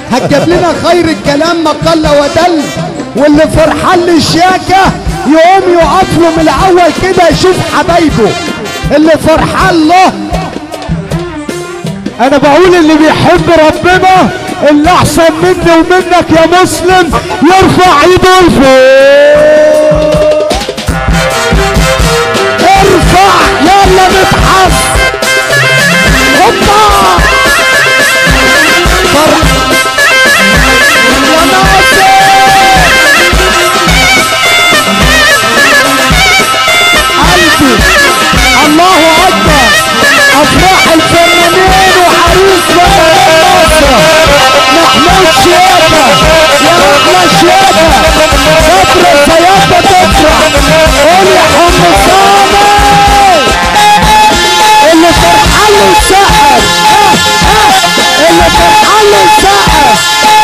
هتجيب لنا خير الكلام ما قل ودل واللي فرحان للشياكة يقوم يقف له من الاول كده يشوف حبايبه اللي فرحان له انا بقول اللي بيحب ربنا اللي احسن مني ومنك يا مسلم يرفع ايده لفوق ارفع يلا نبحث هوبا فرح يا ناصر قلبي الله اكبر افراح الفنانين وحريص مصر محمود شياكة يا احلى شياكة صبر الصيادة تفرح قول يا حم صامي اللي فرحان له السقف اه اه اللي فرحان له السقف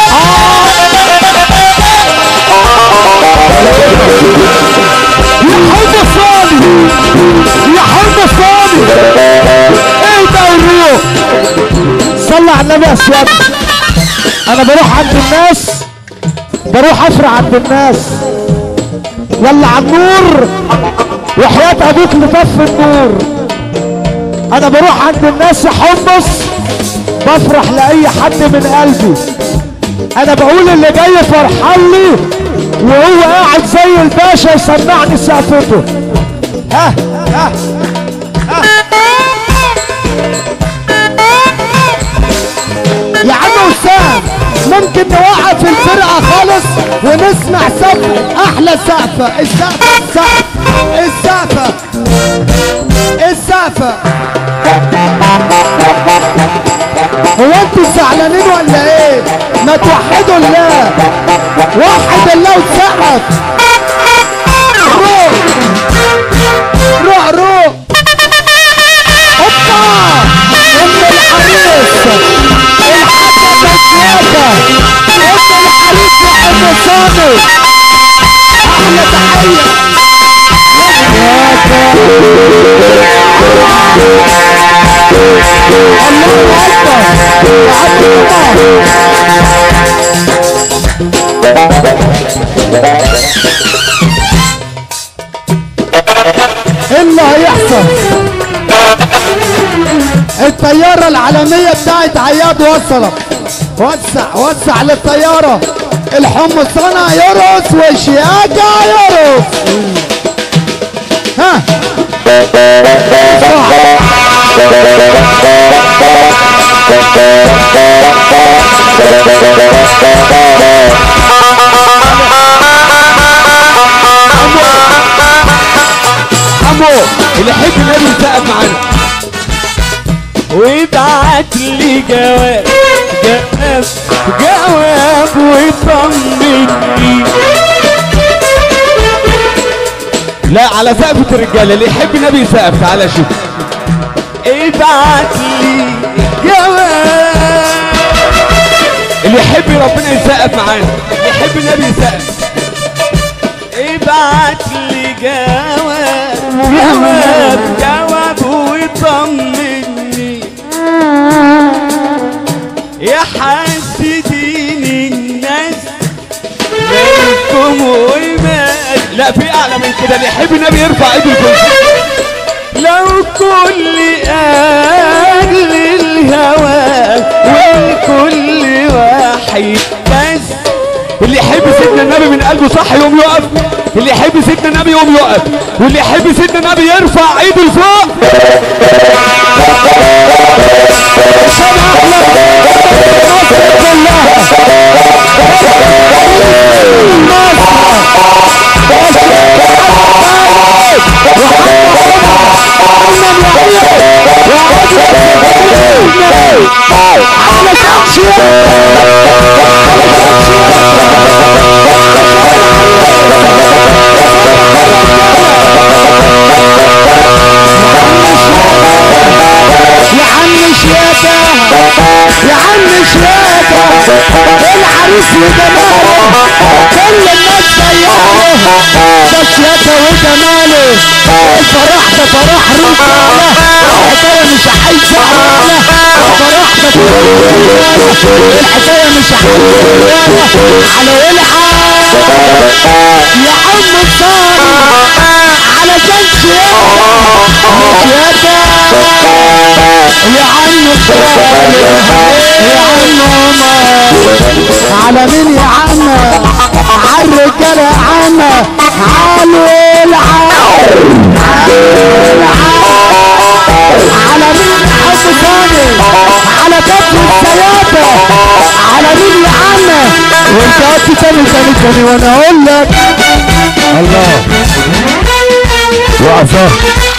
يا حب الصالي يا حب الصالي ايه ده الروح صلى على النبي يا سيادة انا بروح عند الناس بروح افرح عند الناس يلا على النور وحياة ابوك لطف النور انا بروح عند الناس يا حمص بفرح لاي حد من قلبي انا بقول اللي جاي فرحان لي وهو قاعد زي الباشا يسمعني سقفته ها ها يا عم وسام ممكن نوقف الفرقة خالص ونسمع سقف أحلى سقفة السقفة السقفة السقفة السقفة هو انتوا زعلانين ولا ايه؟ ما توحدوا الله وحد الله وسقف روح روح روح هوبا ام الحريص الحاجة بسياكة ام الحريص يا ام صامت احلى تحية الله اكبر يا عبد الله ايه اللي هيحصل الطيارة العالمية بتاعت عياد وصلت وسع وسع للطيارة الحمصانة يرقص والشياكة يرقص ها عمو اللي يحب النبي يسقف معانا وابعت لي جواب جواب جواب وطمني لا على سقفة الرجالة اللي يحب النبي يسقف تعالى شوف ابعت لي جواب اللي يحب ربنا يسقف معانا اللي يحب النبي يسقف ابعت لي جواب جواب جواب وطمني يا حاسدين الناس مالكم ومال لا في اعلى من كده اللي يحب النبي يرفع ايده لفوق لو كل أهل الهوى والكل واحد بس اللي يحب سيدنا النبي من قلبه صح يقوم يقف اللي يحب سيدنا النبي يقوم يقف واللي يحب سيدنا النبي يرفع ايده لفوق عشان احلى مصر كلها يا عم شياكة يا عم شياكة العريس وجماله كل الناس زياله ده شياكة وجماله الفرح ده فرح رجالة الحكاية مش عايزة عمالة الفرح ما تقولش الحكايه مش على ولعه يا عم صار علشان شياكه شياكه يا عم صار يا عم عمر على مين يا عم عالرجاله يا عم عالولعه على مين يا عم ثاني على كتف السيادة على مين يا عم وانت قلت تاني تاني تاني وانا اقول لك الله وقف